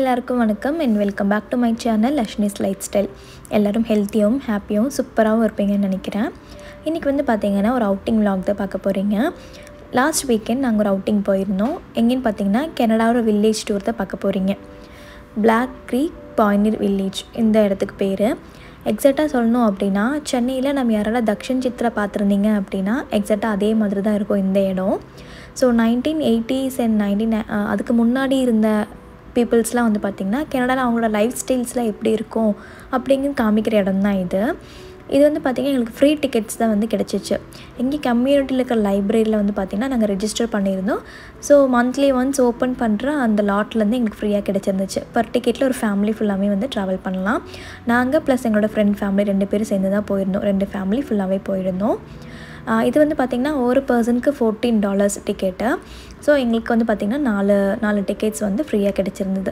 எல்லாருக்கும் வணக்கம் and welcome back to my channel Lakshmi's lifestyle எல்லோரும் ஹெல்த்தியாகவும் ஹாப்பியாகவும் சூப்பராகவும் இருப்பீங்கன்னு நினைக்கிறேன் இன்றைக்கி வந்து பார்த்தீங்கன்னா ஒரு அவுட்டிங் vlog தான் பார்க்க போகிறீங்க லாஸ்ட் வீக்கெண்ட் நாங்கள் ஒரு அவுட்டிங் போயிருந்தோம் எங்கேன்னு பார்த்தீங்கன்னா கனடாவோட வில்லேஜ் டூர் தான் பார்க்க போகிறீங்க Black Creek பாயினிர் வில்லேஜ் இந்த இடத்துக்கு பேர் எக்ஸாக்டாக சொல்லணும் அப்படின்னா சென்னையில் நம்ம யாராவது தக்ஷன் சித்ரா பார்த்துருந்தீங்க அப்படின்னா எக்ஸாக்டாக அதே மாதிரி தான் இருக்கும் இந்த இடம் so nineteen eighties and nineteen அதுக்கு முன்னாடி இருந்த பீப்புள்ஸ்லாம் வந்து பார்த்திங்கன்னா கனடாவில் அவங்களோட லைஃப் ஸ்டைல்ஸ்லாம் எப்படி இருக்கும் அப்படிங்கு காமிக்கிற இடம் தான் இது இது வந்து பார்த்திங்கன்னா எங்களுக்கு ஃப்ரீ டிக்கெட்ஸ் தான் வந்து கிடச்சிச்சு இங்கே கம்யூனிட்டியில் இருக்கிற லைப்ரரியில் வந்து பார்த்திங்கன்னா நாங்கள் ரெஜிஸ்டர் பண்ணியிருந்தோம் ஸோ மந்த்லி ஒன்ஸ் ஓப்பன் பண்ணுற அந்த லாட்லேருந்து எங்களுக்கு ஃப்ரீயாக கிடச்சிருந்துச்சு பர் டிக்கெட்டில் ஒரு ஃபேமிலி ஃபுல்லாகவே வந்து ட்ராவல் பண்ணலாம் நாங்கள் ப்ளஸ் எங்களோட ஃப்ரெண்ட் ஃபேமிலி ரெண்டு பேரும் சேர்ந்து தான் போயிருந்தோம் ரெண்டு ஃபேமிலி ஃபுல்லாகவே போயிருந்தோம் ஆஹ் இது வந்து பார்த்திங்கன்னா ஒரு பர்சனுக்கு ஃபோர்டீன் டாலர்ஸ் டிக்கெட்டு ஸோ எங்களுக்கு வந்து பார்த்திங்கன்னா நாலு நாலு டிக்கெட்ஸ் வந்து ஃப்ரீயாக கிடச்சிருந்தது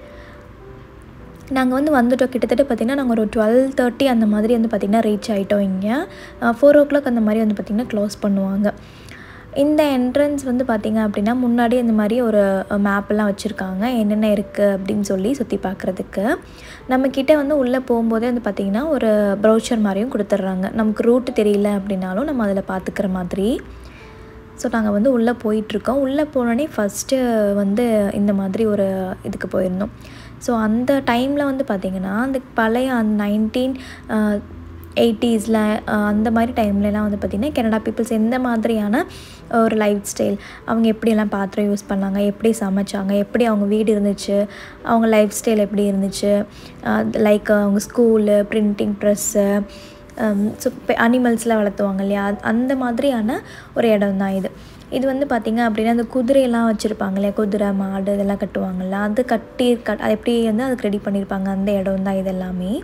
நாங்கள் வந்து வந்துட்டோம் கிட்டத்தட்ட பார்த்திங்கன்னா நாங்கள் ஒரு டுவெல் தேர்ட்டி அந்த மாதிரி வந்து பார்த்திங்கன்னா ரீச் ஆகிட்டோம் இங்கே ஃபோர் ஓ கிளாக் அந்த மாதிரி வந்து பார்த்திங்கன்னா க்ளோஸ் பண்ணுவாங்க இந்த என்ட்ரன்ஸ் வந்து பார்த்திங்க அப்படின்னா முன்னாடி இந்த மாதிரி ஒரு மேப்பெல்லாம் வச்சுருக்காங்க என்னென்ன இருக்குது அப்படின்னு சொல்லி சுற்றி பார்க்குறதுக்கு நம்மக்கிட்ட வந்து உள்ளே போகும்போதே வந்து பார்த்திங்கன்னா ஒரு ப்ரௌச்சர் மாதிரியும் கொடுத்துட்றாங்க நமக்கு ரூட்டு தெரியல அப்படின்னாலும் நம்ம அதில் பார்த்துக்கிற மாதிரி ஸோ நாங்கள் வந்து உள்ளே போயிட்டுருக்கோம் உள்ளே போனோடனே ஃபஸ்ட்டு வந்து இந்த மாதிரி ஒரு இதுக்கு போயிருந்தோம் ஸோ அந்த டைமில் வந்து பார்த்திங்கன்னா அந்த பழைய அந்த நைன்டீன் எயிட்டிஸில் அந்த மாதிரி டைம்லலாம் வந்து பார்த்திங்கன்னா கனடா பீப்புள்ஸ் எந்த மாதிரியான ஒரு லைஃப் ஸ்டைல் அவங்க எப்படியெல்லாம் பாத்திரம் யூஸ் பண்ணாங்க எப்படி சமைச்சாங்க எப்படி அவங்க வீடு இருந்துச்சு அவங்க லைஃப் ஸ்டைல் எப்படி இருந்துச்சு லைக் அவங்க ஸ்கூலு பிரிண்டிங் ப்ரெஸ்ஸு ஸோ இப்போ அனிமல்ஸ்லாம் வளர்த்துவாங்க இல்லையா அது- அந்த மாதிரியான ஒரு இடம் தான் இது இது வந்து பார்த்திங்க அப்படின்னா அந்த குதிரையெல்லாம் வச்சுருப்பாங்க இல்லையா குதிரை மாடு இதெல்லாம் கட்டுவாங்கள்ல அது கட்டி கட் அது எப்படி வந்து அதுக்கு ரெடி பண்ணியிருப்பாங்க அந்த இடம் தான் இது எல்லாமே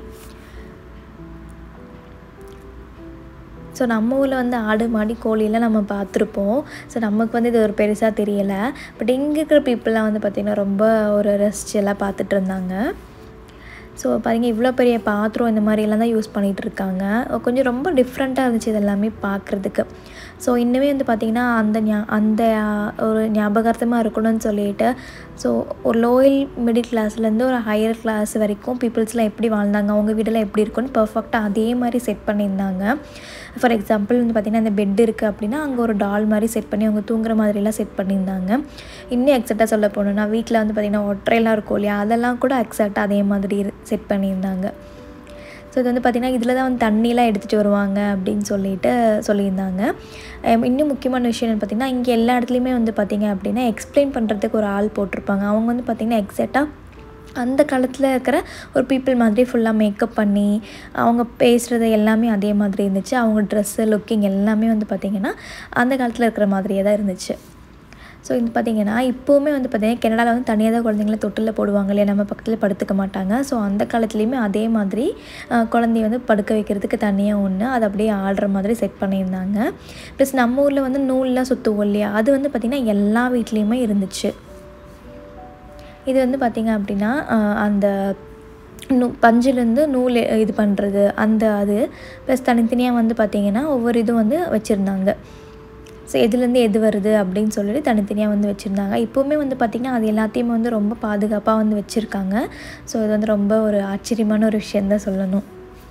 ஸோ நம்ம ஊரில் வந்து ஆடு மாடி கோழியெல்லாம் நம்ம பார்த்துருப்போம் ஸோ நமக்கு வந்து இது ஒரு பெருசாக தெரியலை பட் இங்கே இருக்கிற பீப்புளெலாம் வந்து பார்த்திங்கன்னா ரொம்ப ஒரு ரசிச்சு எல்லாம் பார்த்துட்டு இருந்தாங்க ஸோ பாருங்க இவ்வளோ பெரிய பாத்திரம் இந்த மாதிரி எல்லாம் தான் யூஸ் பண்ணிகிட்டு இருக்காங்க கொஞ்சம் ரொம்ப டிஃப்ரெண்ட்டாக இருந்துச்சு இது எல்லாமே பார்க்குறதுக்கு ஸோ இன்னுமே வந்து பார்த்திங்கன்னா அந்த ஞா அந்த ஒரு ஞாபகார்த்தமாக இருக்கணும்னு சொல்லிட்டு ஸோ ஒரு லோயல் மிடில் கிளாஸ்லேருந்து ஒரு ஹையர் கிளாஸ் வரைக்கும் பீப்புள்ஸ்லாம் எப்படி வாழ்ந்தாங்க அவங்க வீடெல்லாம் எப்படி இருக்குன்னு பர்ஃபெக்டாக அதே மாதிரி செட் பண்ணியிருந்தாங்க ஃபார் எக்ஸாம்பிள் வந்து பார்த்திங்கன்னா இந்த பெட் இருக்குது அப்படின்னா அங்கே ஒரு டால் மாதிரி செட் பண்ணி அவங்க தூங்குற மாதிரிலாம் செட் பண்ணியிருந்தாங்க இன்னும் எக்ஸாக்டாக சொல்ல போனோம்னா வீட்டில் வந்து பார்த்திங்கன்னா ஒற்றையெல்லாம் இருக்கும் இல்லையா அதெல்லாம் கூட எக்ஸாக்டாக அதே மாதிரி செட் பண்ணியிருந்தாங்க ஸோ இது வந்து பார்த்திங்கன்னா இதில் தான் வந்து தண்ணிலாம் எடுத்துகிட்டு வருவாங்க அப்படின்னு சொல்லிட்டு சொல்லியிருந்தாங்க அம் இன்னும் முக்கியமான விஷயம் என்னென்னு பார்த்திங்கன்னா இங்கே எல்லா இடத்துலையுமே வந்து பார்த்திங்க அப்படின்னா எக்ஸ்பிளைன் பண்ணுறதுக்கு ஒரு ஆள் போட்டிருப்பாங்க அவங்க வந்து பார்த்திங்கன்னா எக்ஸாக்டாக அந்த காலத்தில் இருக்கிற ஒரு பீப்புள் மாதிரி ஃபுல்லாக மேக்கப் பண்ணி அவங்க பேசுகிறது எல்லாமே அதே மாதிரி இருந்துச்சு அவங்க ட்ரெஸ்ஸு லுக்கிங் எல்லாமே வந்து பார்த்திங்கன்னா அந்த காலத்தில் இருக்கிற மாதிரியே தான் இருந்துச்சு ஸோ இது பார்த்திங்கன்னா இப்போவுமே வந்து பார்த்திங்கன்னா கனடாவில் வந்து தனியாக தான் குழந்தைங்கள தொட்டில் போடுவாங்க இல்லையா நம்ம பக்கத்தில் படுத்துக்க மாட்டாங்க ஸோ அந்த காலத்துலேயுமே அதே மாதிரி அஹ், குழந்தைய வந்து படுக்க வைக்கிறதுக்கு தனியாக ஒன்று அது அப்படியே ஆடுற மாதிரி செட் பண்ணியிருந்தாங்க ப்ளஸ் நம்ம ஊரில் வந்து நூல்லாம் சுற்றுவோம் இல்லையா அது வந்து பார்த்திங்கன்னா எல்லா வீட்லேயுமே இருந்துச்சு இது வந்து பார்த்திங்க அப்படின்னா அஹ், அந்த நூ பஞ்சுலேருந்து நூல் எ- இது பண்ணுறது அந்த அது ப்ளஸ் தனித்தனியாக வந்து பார்த்திங்கன்னா ஒவ்வொரு இதுவும் வந்து வச்சுருந்தாங்க ஸோ எதுலேருந்து எது வருது அப்படின்னு சொல்லிட்டு தனித்தனியாக வந்து வச்சுருந்தாங்க இப்போவுமே வந்து பார்த்திங்கன்னா அது எல்லாத்தையுமே வந்து ரொம்ப பாதுகாப்பாக வந்து வச்சுருக்காங்க ஸோ இது வந்து ரொம்ப ஒரு ஆச்சரியமான ஒரு விஷயந்தான் சொல்லணும்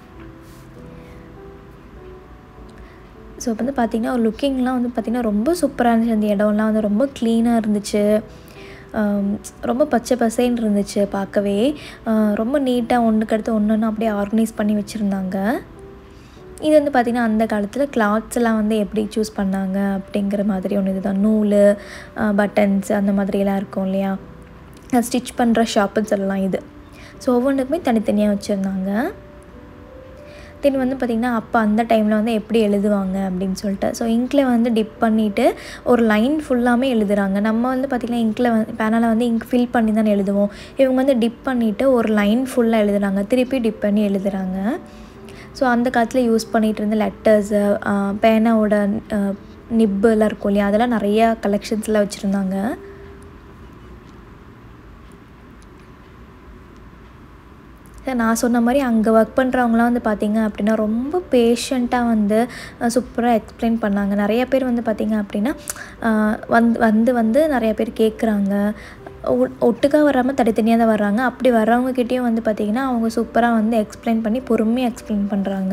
ஸோ இப்போ வந்து பார்த்திங்கன்னா ஒரு லுக்கிங்லாம் வந்து பார்த்திங்கன்னா ரொம்ப சூப்பராக இருந்துச்சு அந்த இடம்லாம் வந்து ரொம்ப க்ளீனாக இருந்துச்சு ஆம், ரொம்ப பச்சை பசேன்னு இருந்துச்சு பார்க்கவே ஆ, ரொம்ப நீட்டாக ஒன்றுக்கு அடுத்து ஒன்று ஒன்று அப்படியே ஆர்கனைஸ் பண்ணி வச்சுருந்தாங்க இது வந்து பார்த்திங்கன்னா அந்த காலத்தில் கிளாத்ஸ் எல்லாம் வந்து எப்படி சூஸ் பண்ணாங்க அப்படிங்கிற மாதிரி ஒன்று இதுதான் நூல் பட்டன்ஸ் அந்த மாதிரியெல்லாம் இருக்கும் இல்லையா ஸ்டிச் பண்ணுற ஷாப்புன்னு சொல்லலாம் இது ஸோ ஒவ்வொன்றுக்குமே தனித்தனியாக வச்சுருந்தாங்க தென் வந்து பார்த்திங்கன்னா அப்போ அந்த டைமில் வந்து எப்படி எழுதுவாங்க அப்படின்னு சொல்லிட்டு ஸோ இங்கில் வந்து டிப் பண்ணிவிட்டு ஒரு லைன் ஃபுல்லாமே எழுதுறாங்க நம்ம வந்து பார்த்திங்கன்னா இங்கில் வந்து பேனலில் வந்து இங்க் ஃபில் பண்ணி தானே எழுதுவோம் இவங்க வந்து டிப் பண்ணிவிட்டு ஒரு லைன் ஃபுல்லாக எழுதுறாங்க திருப்பி டிப் பண்ணி எழுதுறாங்க ஸோ அந்த காலத்தில் யூஸ் பண்ணிகிட்டு இருந்த லெட்டர்ஸு பேனாவோட நிப்பு எல்லாம் இருக்கும் இல்லையா அதெல்லாம் நிறையா கலெக்ஷன்ஸ்லாம் வச்சுருந்தாங்க சார் நான் சொன்ன மாதிரி அங்கே ஒர்க் பண்ணுறவங்களாம் வந்து பார்த்திங்க அப்படின்னா ரொம்ப பேஷண்ட்டாக வந்து சூப்பராக எக்ஸ்பிளைன் பண்ணாங்க நிறைய பேர் வந்து பார்த்திங்க அப்படின்னா அஹ், வந்து வந்து வந்து நிறைய பேர் கேட்குறாங்க ஒட்டுக்காக வராமல் தனித்தனியாக தான் வர்றாங்க அப்படி வர்றவங்கக்கிட்டேயும் வந்து பார்த்திங்கன்னா அவங்க சூப்பராக வந்து எக்ஸ்பிளைன் பண்ணி பொறுமையாக எக்ஸ்பிளைன் பண்ணுறாங்க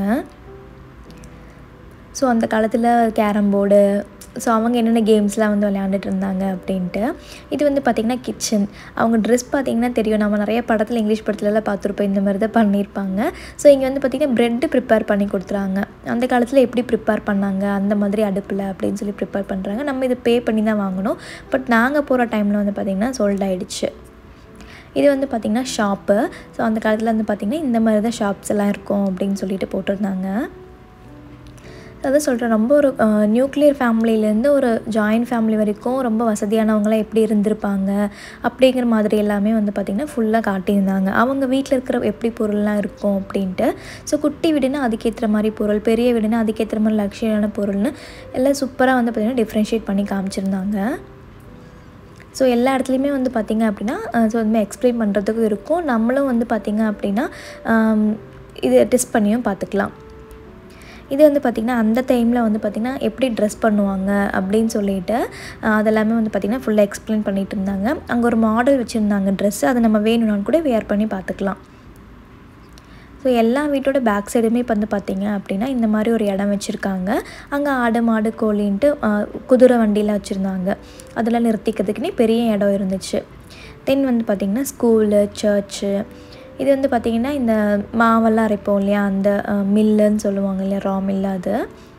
ஸோ அந்த காலத்தில் கேரம் போர்டு ஸோ அவங்க என்னென்ன கேம்ஸ்லாம் வந்து விளையாண்டுட்டு இருந்தாங்க அப்படின்ட்டு இது வந்து பார்த்திங்கன்னா கிச்சன் அவங்க ட்ரெஸ் பார்த்திங்கன்னா தெரியும் நம்ம நிறைய படத்தில் இங்கிலீஷ் படத்துலலாம் பார்த்துருப்போம் இந்த மாதிரி தான் பண்ணியிருப்பாங்க ஸோ இங்கே வந்து பார்த்திங்கன்னா ப்ரெட்டு ப்ரிப்பேர் பண்ணி கொடுத்துறாங்க அந்த காலத்தில் எப்படி ப்ரிப்பேர் பண்ணாங்க அந்த மாதிரி அடுப்பில் அப்படின்னு சொல்லி ப்ரிப்பேர் பண்ணுறாங்க நம்ம இது பே பண்ணி தான் வாங்கணும் பட் நாங்கள் போகிற டைமில் வந்து பார்த்திங்கன்னா சோல்ட் ஆகிடுச்சு இது வந்து பார்த்திங்கன்னா ஷாப்பு ஸோ அந்த காலத்தில் வந்து பார்த்திங்கன்னா இந்த மாதிரி தான் ஷாப்ஸ் எல்லாம் இருக்கும் அப்படின்னு சொல்லிட்டு போட்டிருந்தாங்க அதான் சொல்கிறேன் ரொம்ப ஒரு நியூக்ளியர் ஃபேமிலியிலேருந்து ஒரு ஜாயின்ட் ஃபேமிலி வரைக்கும் ரொம்ப வசதியானவங்களாம் எப்படி இருந்திருப்பாங்க அப்படிங்கிற மாதிரி எல்லாமே வந்து பார்த்திங்கன்னா ஃபுல்லாக காட்டியிருந்தாங்க அவங்க வீட்டில் இருக்கிற எப்படி பொருள்லாம் இருக்கும் அப்படின்ட்டு ஸோ குட்டி வீடுனா அதுக்கேற்ற மாதிரி பொருள் பெரிய வீடுனா அதுக்கேற்ற மாதிரி லக்ஷரியான பொருள்னு எல்லாம் சூப்பராக வந்து பார்த்திங்கன்னா டிஃப்ரென்ஷியேட் பண்ணி காமிச்சிருந்தாங்க ஸோ எல்லா இடத்துலையுமே வந்து பார்த்திங்க அப்படின்னா ஸோ அதுமாதிரி எக்ஸ்பிளைன் பண்ணுறதுக்கும் இருக்கும் நம்மளும் வந்து பார்த்திங்க அப்படின்னா இது டெஸ்ட் பண்ணியும் பார்த்துக்கலாம் இது வந்து பார்த்திங்கன்னா அந்த டைமில் வந்து பார்த்திங்கன்னா எப்படி ட்ரெஸ் பண்ணுவாங்க அப்படின்னு சொல்லிட்டு அதெல்லாமே வந்து பார்த்திங்கன்னா ஃபுல்லாக எக்ஸ்பிளைன் பண்ணிகிட்டு இருந்தாங்க அங்கே ஒரு மாடல் வச்சுருந்தாங்க ட்ரெஸ்ஸு அதை நம்ம வேணும்னாலும் கூட வேர் பண்ணி பார்த்துக்கலாம் ஸோ எல்லா வீட்டோட பேக் சைடுமே இப்போ வந்து பார்த்திங்க அப்படின்னா இந்த மாதிரி ஒரு இடம் வச்சுருக்காங்க அங்கே ஆடு மாடு கோழின்ட்டு குதிரை வண்டிலாம் வச்சுருந்தாங்க அதெல்லாம் நிறுத்திக்கிறதுக்குன்னே பெரிய இடம் இருந்துச்சு தென் வந்து பார்த்திங்கன்னா ஸ்கூலு சர்ச்சு இது வந்து பார்த்திங்கன்னா இந்த மாவெல்லாம் அரைப்போம் இல்லையா அந்த மில்லுன்னு சொல்லுவாங்க இல்லையா ரா மில்லு அது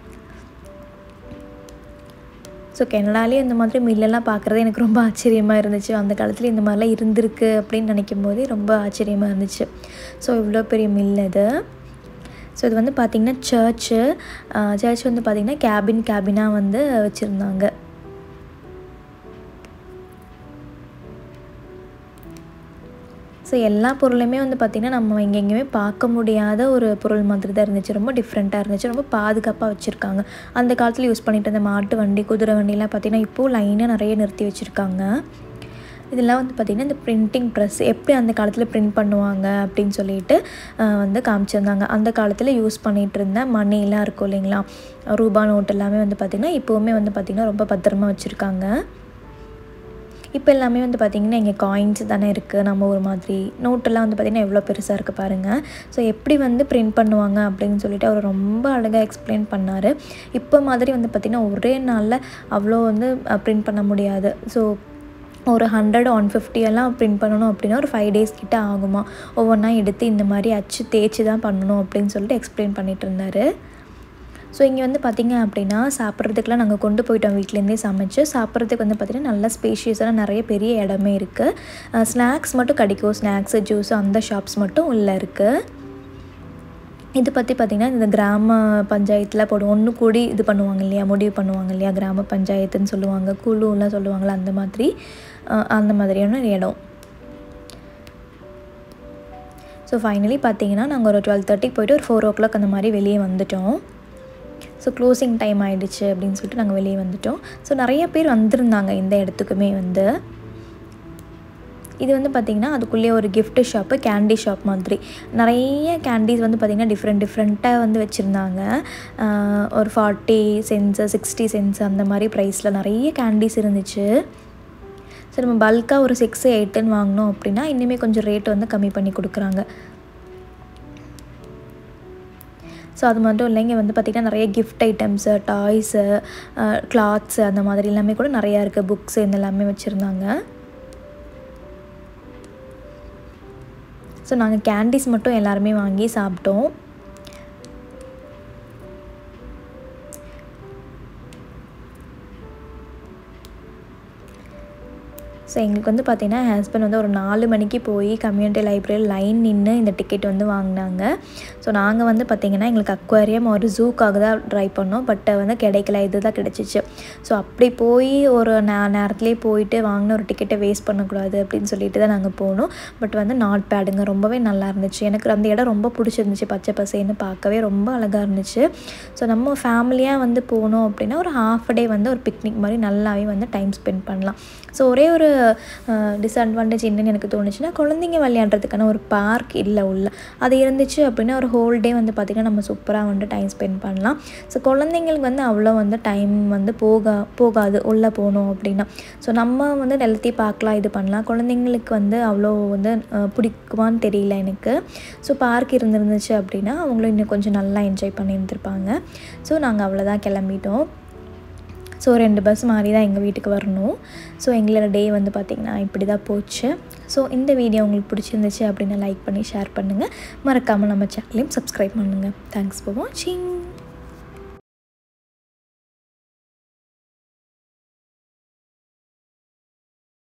ஸோ கனடாலேயே இந்த மாதிரி மில்லெல்லாம் பார்க்குறது எனக்கு ரொம்ப ஆச்சரியமாக இருந்துச்சு அந்த காலத்தில் இந்த மாதிரிலாம் இருந்திருக்கு அப்படின்னு நினைக்கும் போதே ரொம்ப ஆச்சரியமாக இருந்துச்சு ஸோ இவ்வளோ பெரிய மில் இது ஸோ இது வந்து பார்த்திங்கன்னா சர்ச்சு சர்ச் வந்து பார்த்திங்கன்னா கேபின் கேபினாக வந்து வச்சுருந்தாங்க ஸோ எல்லா பொருளுமே வந்து பார்த்திங்கன்னா நம்ம இங்கே எங்கேயுமே பார்க்க முடியாத ஒரு பொருள் மாதிரி தான் இருந்துச்சு ரொம்ப டிஃப்ரெண்ட்டாக இருந்துச்சு ரொம்ப பாதுகாப்பாக வச்சுருக்காங்க அந்த காலத்தில் யூஸ் பண்ணிட்டு இருந்த மாட்டு வண்டி குதிரை வண்டிலாம் பார்த்திங்கன்னா இப்போது லைனாக நிறைய நிறுத்தி வச்சுருக்காங்க இதெல்லாம் வந்து பார்த்திங்கன்னா இந்த பிரிண்டிங் ப்ரெஸ் எப்படி அந்த காலத்தில் பிரிண்ட் பண்ணுவாங்க அப்படின்னு சொல்லிட்டு வந்து காமிச்சிருந்தாங்க அந்த காலத்தில் யூஸ் பண்ணிகிட்டு இருந்த மணிலாம் இருக்கும் இல்லைங்களா ரூபா நோட் எல்லாமே வந்து பார்த்திங்கன்னா இப்போவுமே வந்து பார்த்திங்கன்னா ரொம்ப பத்திரமா வச்சுருக்காங்க இப்போ எல்லாமே வந்து பார்த்திங்கன்னா இங்கே காயின்ஸ் தானே இருக்குது நம்ம ஒரு மாதிரி நோட்டெல்லாம் வந்து பார்த்திங்கன்னா எவ்வளோ பெருசாக இருக்குது பாருங்கள் ஸோ எப்படி வந்து பிரிண்ட் பண்ணுவாங்க அப்படின்னு சொல்லிட்டு அவர் ரொம்ப அழகாக எக்ஸ்பிளைன் பண்ணார் இப்போ மாதிரி வந்து பார்த்திங்கன்னா ஒரே நாளில் அவ்வளோ வந்து பிரிண்ட் பண்ண முடியாது ஸோ ஒரு ஹண்ட்ரட் ஒன் ஃபிஃப்டி எல்லாம் பிரிண்ட் பண்ணணும் அப்படின்னா ஒரு ஃபைவ் டேஸ் கிட்ட ஆகுமா ஒவ்வொன்றா எடுத்து இந்த மாதிரி அச்சு தேய்ச்சி தான் பண்ணணும் அப்படின்னு சொல்லிட்டு எக்ஸ்பிளைன் பண்ணிகிட்டு இருந்தார் ஸோ இங்கே வந்து பார்த்திங்க அப்படின்னா சாப்பிட்றதுக்குலாம் நாங்கள் கொண்டு போயிட்டோம் வீட்டிலேருந்தே சமைச்சு சாப்பிட்றதுக்கு வந்து பார்த்திங்கன்னா நல்ல ஸ்பேஷியஸான நிறைய பெரிய இடமே இருக்குது ஸ்நாக்ஸ் மட்டும் கிடைக்கும் ஸ்நாக்ஸு ஜூஸு அந்த ஷாப்ஸ் மட்டும் உள்ளே இருக்குது இது பற்றி பார்த்திங்கன்னா இந்த கிராம பஞ்சாயத்தில் போடும் ஒன்று கூடி இது பண்ணுவாங்க இல்லையா முடிவு பண்ணுவாங்க இல்லையா கிராம பஞ்சாயத்துன்னு சொல்லுவாங்க குழுலாம் சொல்லுவாங்கள்ல அந்த மாதிரி அந்த மாதிரியான இடம் ஸோ ஃபைனலி பார்த்தீங்கன்னா நாங்கள் ஒரு டுவெல் தேர்ட்டிக்கு போயிட்டு ஒரு ஃபோர் ஓ கிளாக் அந்த மாதிரி வெளியே வந்துட்டோம் ஸோ க்ளோசிங் டைம் ஆகிடுச்சு அப்படின்னு சொல்லிட்டு நாங்கள் வெளியே வந்துட்டோம் ஸோ நிறைய பேர் வந்திருந்தாங்க இந்த இடத்துக்குமே வந்து இது வந்து பார்த்திங்கன்னா அதுக்குள்ளேயே ஒரு gift ஷாப்பு கேண்டி ஷாப் மாதிரி நிறைய கேண்டீஸ் வந்து பார்த்திங்கன்னா டிஃப்ரெண்ட் டிஃப்ரெண்ட்டாக வந்து வச்சுருந்தாங்க ஒரு ஃபார்ட்டி சென்ஸு சிக்ஸ்டி சென்ஸ் அந்த மாதிரி ப்ரைஸில் நிறைய கேண்டீஸ் இருந்துச்சு ஸோ நம்ம பல்காக ஒரு சிக்ஸ் எயிட்டுன்னு வாங்கினோம் அப்படின்னா இன்னுமே கொஞ்சம் ரேட் வந்து கம்மி பண்ணி கொடுக்குறாங்க ஸோ அது மட்டும் இல்லை இங்கே வந்து பார்த்திங்கன்னா நிறைய கிஃப்ட் ஐட்டம்ஸு டாய்ஸு கிளாத்ஸு அந்த மாதிரி எல்லாமே கூட நிறையா இருக்குது புக்ஸு இந்த எல்லாமே வச்சுருந்தாங்க ஸோ நாங்கள் கேண்டீஸ் மட்டும் எல்லாருமே வாங்கி சாப்பிட்டோம் ஸோ எங்களுக்கு வந்து பார்த்திங்கன்னா என் ஹஸ்பண்ட் வந்து ஒரு நாலு மணிக்கு போய் கம்யூனிட்டி லைப்ரரியில் லைன் நின்று இந்த டிக்கெட் வந்து வாங்கினாங்க ஸோ நாங்கள் வந்து பார்த்திங்கன்னா எங்களுக்கு அக்வாரியம் ஒரு ஜூக்காக தான் ட்ரை பண்ணோம் பட் வந்து கிடைக்கல இது தான் கிடச்சிச்சு ஸோ அப்படி போய் ஒரு நே நேரத்துலேயே போயிட்டு வாங்கின ஒரு டிக்கெட்டை வேஸ்ட் பண்ணக்கூடாது அப்படின்னு சொல்லிட்டு தான் நாங்கள் போனோம் பட் வந்து நாட் பேடுங்க ரொம்பவே நல்லா இருந்துச்சு எனக்கு அந்த இடம் ரொம்ப பிடிச்சிருந்துச்சு பச்சை பசேன்னு பார்க்கவே ரொம்ப அழகாக இருந்துச்சு ஸோ நம்ம ஃபேமிலியாக வந்து போனோம் அப்படின்னா ஒரு ஹாஃப் டே வந்து ஒரு பிக்னிக் மாதிரி நல்லாவே வந்து டைம் ஸ்பெண்ட் பண்ணலாம் ஸோ ஒரே ஒரு டிஸ்அட்வான்டேஜ் என்னன்னு எனக்கு தோணுச்சுன்னா குழந்தைங்க விளையாடுறதுக்கான ஒரு பார்க் இல்லை உள்ள அது இருந்துச்சு அப்படின்னா ஒரு ஹோல் டே வந்து பார்த்திங்கன்னா நம்ம சூப்பராக வந்து டைம் ஸ்பெண்ட் பண்ணலாம் ஸோ குழந்தைங்களுக்கு வந்து அவ்வளோ வந்து டைம் வந்து போக போகாது உள்ளே போகணும் அப்படின்னா ஸோ நம்ம வந்து எல்லாத்தையும் பார்க்கலாம் இது பண்ணலாம் குழந்தைங்களுக்கு வந்து அவ்வளோ வந்து அஹ், பிடிக்குமான்னு தெரியல எனக்கு ஸோ பார்க் இருந்துருந்துச்சு அப்படின்னா அவங்களும் இன்னும் கொஞ்சம் நல்லா என்ஜாய் பண்ணியிருந்திருப்பாங்க ஸோ நாங்கள் அவ்வளோதான் கிளம்பிட்டோம் ஸோ ரெண்டு பஸ் மாறி தான் எங்கள் வீட்டுக்கு வரணும் ஸோ எங்களோட டே வந்து பார்த்திங்கன்னா இப்படி தான் போச்சு ஸோ இந்த வீடியோ உங்களுக்கு பிடிச்சிருந்துச்சு அப்படின்னு லைக் பண்ணி ஷேர் பண்ணுங்கள் மறக்காமல் நம்ம சேனலையும் சப்ஸ்கிரைப் பண்ணுங்கள் தேங்க்ஸ் ஃபார் வாட்சிங்